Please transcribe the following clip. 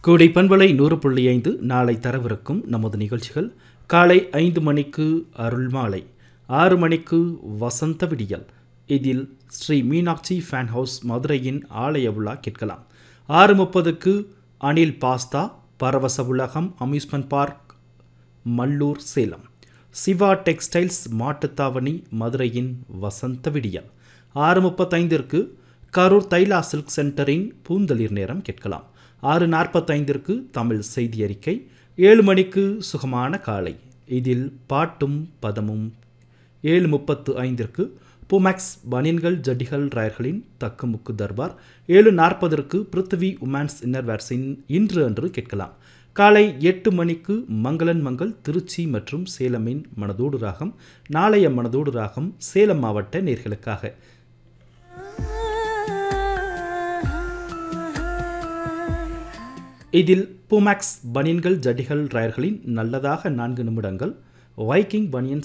கோடை பண்பலை நூறு புள்ளி ஐந்து நாளை தரவிருக்கும் நமது நிகழ்ச்சிகள் காலை ஐந்து மணிக்கு அருள்மாலை ஆறு மணிக்கு வசந்த விடியல் இதில் ஸ்ரீ மீனாட்சி ஃபேன் ஹவுஸ் மதுரையின் ஆலய விழா கேட்கலாம் ஆறு முப்பதுக்கு அனில் பாஸ்தா பரவச உலகம் amusement park Mallur Salem Siva textiles Mattuthavani மதுரையின் வசந்த விடியல் ஆறு முப்பத்தைந்திற்கு கரூர் தைலா சில்க் சென்டரின் பூந்தளிர் நேரம் கேட்கலாம் ஆறு நாற்பத்தைந்திற்கு தமிழ் செய்தி அறிக்கை ஏழு மணிக்கு சுகமான காலை இதில் பாட்டும் பதமும் ஏழு முப்பத்து ஐந்திற்கு புமேக்ஸ் பனியன்கள் ஜட்டிகள் ராயர்களின் தக்குமுக்கு தர்பார் ஏழு நாற்பதற்கு பிருத்திவி உமன்ஸ் இன்னர்வேர்ஸின் இன்று அன்று கேட்கலாம் காலை எட்டு மணிக்கு மங்களன் மங்கள் திருச்சி மற்றும் சேலமின் மனதோடு ராகம் நாளைய மனதோடு ராகம் சேலம் மாவட்ட நேர்களுக்காக இதில் புமேக்ஸ் பனியன்கள் ஜட்டிகள் ராயர்களின் நல்லதாக நான்கு நிமிடங்கள் வைக்கிங் பனியன்ஸ்